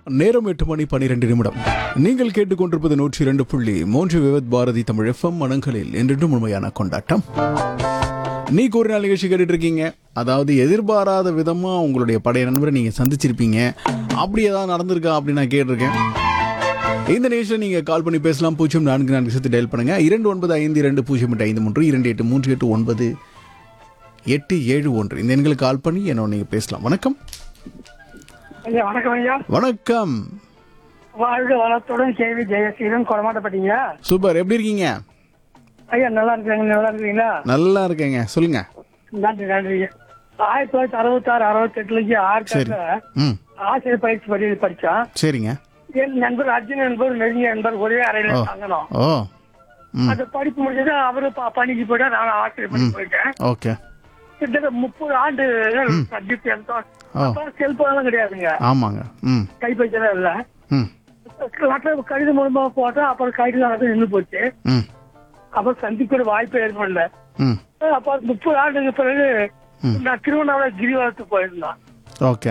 நேரம் எட்டு மணி பனிரெண்டு நிமிடம் நீங்கள் கேட்டுக்கொண்டிருப்பது நூற்றி இரண்டு புள்ளி மூன்று விவத் பாரதி தமிழ் எஃப்எம் மனங்களில் என்றென்றும் உண்மையான கொண்டாட்டம் நீ ஒரு நாள் நிகழ்ச்சி கேட்டுட்டு இருக்கீங்க அதாவது எதிர்பாராத விதமா உங்களுடைய பழைய நண்பரை நீங்க சந்திச்சிருப்பீங்க அப்படி ஏதாவது நடந்திருக்கா அப்படின்னு நான் கேட்டிருக்கேன் இந்த நிகழ்ச்சியில் நீங்க கால் பண்ணி பேசலாம் பூஜ்ஜியம் நான்கு நான்கு சேர்த்து டயல் பண்ணுங்க இரண்டு ஒன்பது ஐந்து இரண்டு பூஜ்ஜியம் எட்டு ஐந்து மூன்று இரண்டு எட்டு மூன்று எட்டு ஒன்பது எட்டு ஏழு ஒன்று இந்த எண்களுக்கு கால் பண்ணி என்னோட நீங்க பேசலாம் வணக்கம் ஐயா வணக்கம் ஐயா வணக்கம் வாழ்க வளத்துடன் கேள்வி ஜெயசீலன் கொடமாட்டப்பட்டீங்க சூப்பர் எப்படி இருக்கீங்க ஐயா நல்லா இருக்காங்க நல்லா இருக்கீங்களா நல்லா இருக்கேங்க சொல்லுங்க நன்றி நன்றி ஐயா. ஆயிரத்தி தொள்ளாயிரத்தி அறுபத்தாறு அறுபத்தி எட்டுல ஆயிரத்தி ம் ஆசிரியர் பயிற்சி பள்ளி படிச்சான் சரிங்க என் நண்பர் அர்ஜுன் என்பவர் நெருங்கிய நண்பர் ஒரே அறையில ஓ. தங்கணும் ஓ ம் அந்த படிப்பு முடிஞ்சது அவரு ப- பணிக்கு போயிட்டா நான் ஆசிரியர் பணி போயிட்டேன் ஓகே கிட்டத்தட்ட முப்பது ஆண்டு சப்ஜெக்ட் எடுத்தோம் ஓ அப்ப செல்போன்லாம் கிடையாதுங்க ஆமாங்க ம் கைப்பேச்செல்லாம் இல்ல ம் லெட்டர் கடிதம் மூலமா போட்டா அப்புறம் கைது நின்று போச்சு ம் அப்புறம் சந்திக்கிற வாய்ப்பே ஏற்படல ம் அப்ப முப்பது ஆண்டுக்கு பிறகு நான் திருவண்ணாமலை கிரிவலத்துக்கு போயிருந்தான் ஓகே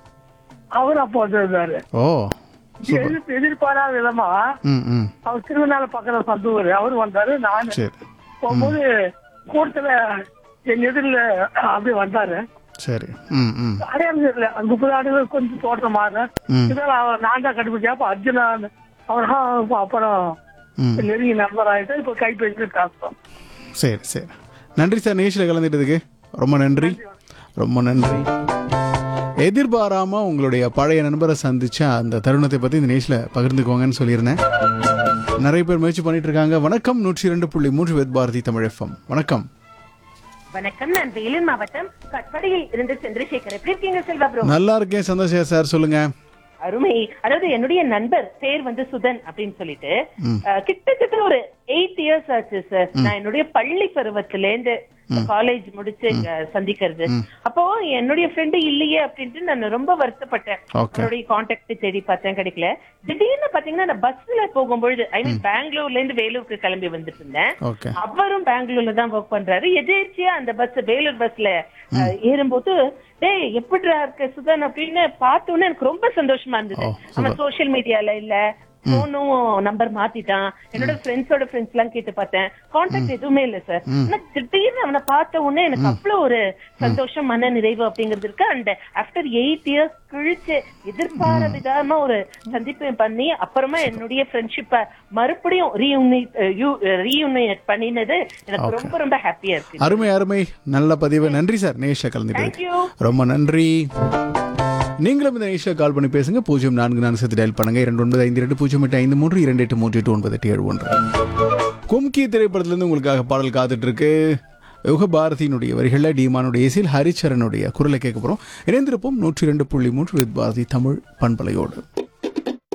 அவர் அப்போ வந்திருந்தாரு ஓ எதிர் எதிர்பாராத விதமா ம் ம் அவர் திருவண்ணாமலை பக்கத்துல சொந்த ஊரு அவர் வந்தாரு நான் சரி போகும்போது கூட்டத்துல என் எதிரில அப்படியே வந்தாரு சரி ம் ம் அடையாளம் தெரியல அந்த முப்பது ஆண்டுகள் கொஞ்சம் தோற்றம் மாறு ம். இதெல்லாம் அவர் நான் தான் கண்டுபிடிச்சேன் அப்ப அர்ஜுனா அவர் அப்புறம் ம் நெருங்கி நண்பர் ஆயிட்டு இப்ப கைப்பேசி காசோம் சரி சரி நன்றி சார் நிகழ்ச்சியில் கலந்துட்டதுக்கு ரொம்ப நன்றி ரொம்ப நன்றி எதிர்பாராம உங்களுடைய பழைய நண்பரை சந்திச்ச அந்த தருணத்தை பத்தி இந்த நிகழ்ச்சியில் பகிர்ந்துக்கோங்கன்னு சொல்லியிருந்தேன் நிறைய பேர் முயற்சி பண்ணிட்டு இருக்காங்க வணக்கம் நூற்றி இரண்டு புள்ளி மூன்று வெத் பாரதி தமிழ் எஃப்எம் வணக்கம் வணக்கம் நான் வேலூர் மாவட்டம் கட்படியில் இருந்து சந்திரசேகர் எப்படி இருக்கீங்க செல்வா ப்ரோ நல்லா இருக்கேன் சந்தோஷம் சார் சொல்லுங்க அருமை அதாவது என்னுடைய நண்பர் பேர் வந்து சுதன் அப்படின்னு சொல்லிட்டு அஹ், கிட்டத்தட்ட ஒரு எயிட் இயர்ஸ் ஆச்சு சார் நான் என்னுடைய பள்ளி பருவத்துல இருந்து காலேஜ் முடிச்சு இங்க சந்திக்கிறது அப்போ என்னுடைய ஃப்ரெண்டு இல்லையே அப்படின்ட்டு நான் ரொம்ப வருத்தப்பட்டேன் Okay. அவருடைய கான்டாக்ட் தேடி பார்த்தேன் கிடைக்கல திடீர்னு பாத்தீங்கன்னா நான் பஸ்ல போகும்பொழுது ஐ மீன் பெங்களூர்ல இருந்து வேலூருக்கு கிளம்பி வந்துட்டு இருந்தேன் ஓகே அவரும் பெங்களூர்ல தான் ஒர்க் பண்றாரு எதேர்ச்சியா அந்த பஸ் வேலூர் பஸ்ல அஹ், ஏறும்போது டேய் எப்படிடா இருக்க சுதன் அப்படின்னு பார்த்தோன்னே எனக்கு ரொம்ப சந்தோஷமா இருந்தது ஓ, அவன் சோஷியல் மீடியால இல்ல போனும் நம்பர் மாத்திட்டான் என்னோட ஃப்ரெண்ட்ஸோட ஃப்ரெண்ட்ஸ் எல்லாம் கேட்டு பார்த்தேன் கான்டாக்ட் எதுவுமே இல்ல சார் ஆனா திடீர்னு அவனை பார்த்த உடனே எனக்கு அவ்வளவு ஒரு சந்தோஷம் மன நிறைவு அப்படிங்கிறது இருக்கு அண்ட் ஆஃப்டர் எயிட் இயர்ஸ் கழிச்சு எதிர்பாராத விதமா ஒரு சந்திப்பு பண்ணி அப்புறமா என்னுடைய ஃப்ரெண்ட்ஷிப்ப மறுபடியும் ரீயூனியட் பண்ணினது எனக்கு ரொம்ப ரொம்ப ஹாப்பியா இருக்கு அருமை அருமை நல்ல பதிவு நன்றி சார் நிகழ்ச்சியில் கலந்துட்டதுக்கு தேங்க்யூ ரொம்ப நன்றி நீங்களும் இந்த நிகழ்ச்சியை கால் பண்ணி பேசுங்க பூஜ்ஜியம் நான்கு நான்கு சேர்த்து டயல் பண்ணுங்க இரண்டு ஒன்பது ஐந்து ரெண்டு பூஜ்ஜியம் எட்டு ஐந்து மூன்று இரண்டு எட்டு மூன்று எட்டு ஒன்பது எட்டு ஏழு ஒன்று கும்கி திரைப்படத்திலிருந்து உங்களுக்காக பாடல் காத்துட்டு இருக்கு யுக பாரதியினுடைய வரிகளில் டீமானுடைய இசையில் ஹரிச்சரனுடைய குரலை கேட்க போகிறோம் இணைந்திருப்போம் நூற்றி ரெண்டு புள்ளி மூன்று வித் பாரதி தமிழ் பண்பலையோடு